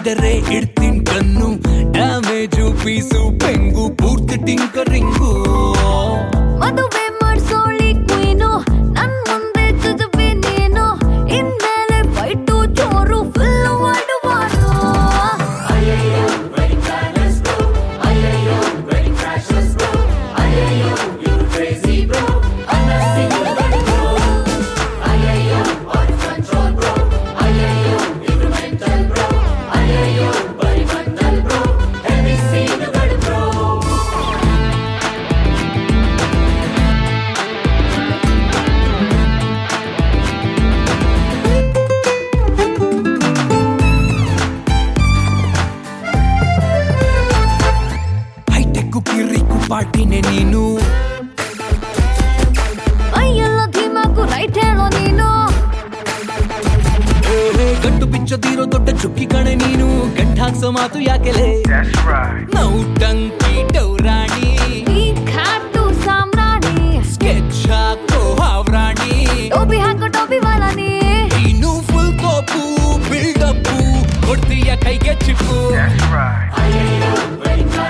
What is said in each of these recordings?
ಕಂಡರೆ ಇಡ್ತೀನ್ ಕಣ್ಣು damage piece ಪೆಂಗು ಪೂರ್ತಿ ಟಿಂಕರಿಂಗು ಮದುವೆ ಮಾಡ್ಸೋಳಿ ಕ್ವೀನು ನನ್ ಮುಂದೆ ಜುಜುಬಿ ನೀನು ಇನ್ಮೇಲೆ ಫೈಟು ಜೋರು ಫುಲ್ ವರ್ಲ್ಡ್ ವಾರು ಹೈಟೆಕ್ ಕಿರಿಕು ಪಾರ್ಟಿನೇ ನೀನು ಮೈಯೆಲ್ಲ ಧೀಮಾಕು ರೈಟ್ ಹೇಳೋ ನೀನು ಏ, ಗಂಟು ಬಿಚ್ಚದಿರೋ ದೊಡ್ಡ ಚುಕ್ಕಿ ಕಣೆ ನೀನು ಗಂಟ್ ಹಾಕ್ಸೋ ಮಾತು ಯಾಕೆಲೆ That's right. ನೌಟಂಕಿ ಡೌರಾಣಿ ಈ ಖಾಟು ಸಾಮ್ರಾಣಿ ಸ್ಕೆಚ್ ಹಾಕೋ ಹಾವ್ರಾಣಿ ಟೋಪಿ ಹಾಕೋ ಟೋಪಿ ವಾಲ ನೀ ನೀನು ಫುಲ್ ಕೋಪು ಬಿಲ್ಡಪ್ಪು ಕೊಡ್ತೀಯ ಕೈಗೆ ಚಿಪ್ಪು That's right.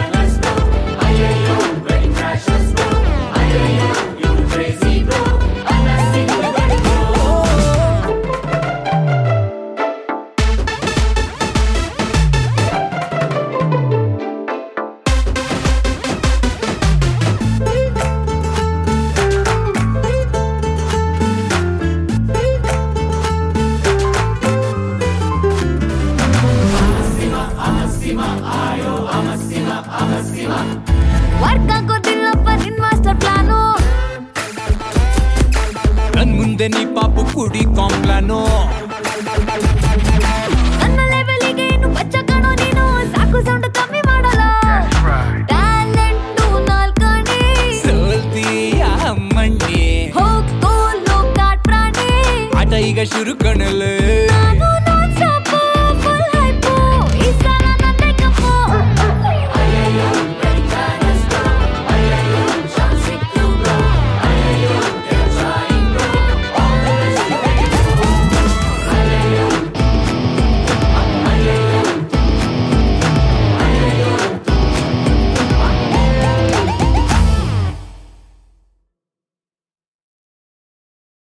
ವರ್ಕ್ ಆಗೋದಿಲ್ಲಪ್ಪ ನಿನ್ ಮಾಸ್ಟರ್ ಪ್ಲಾನು ನನ್ ಮುಂದೆ ನೀ ಪಾಪು ಕುಡಿ ಕಾಂಪ್ಲಾನೋ ನನ್ನ ಲೆವೆಲಿಗೆ ಇನ್ನು ಬಚ್ಚ ಕಾಣೋ ನೀನು ಸಾಕು ಸೌಂಡ್ ಕಮ್ಮಿ ಮಾಡಲ್ಲ That's right. ಟ್ಯಾಲೆಂಟು ನಾಲ್ಕಣಿ ಸೋಲ್ತೀಯ ಅಮ್ಮಣ್ಣಿ ಹೋಗ್ತೋ ಲೋಕಾಟ್ ಪ್ರಾಣಿ ಆಟ ಈಗ ಶುರು ಕಣಲೆ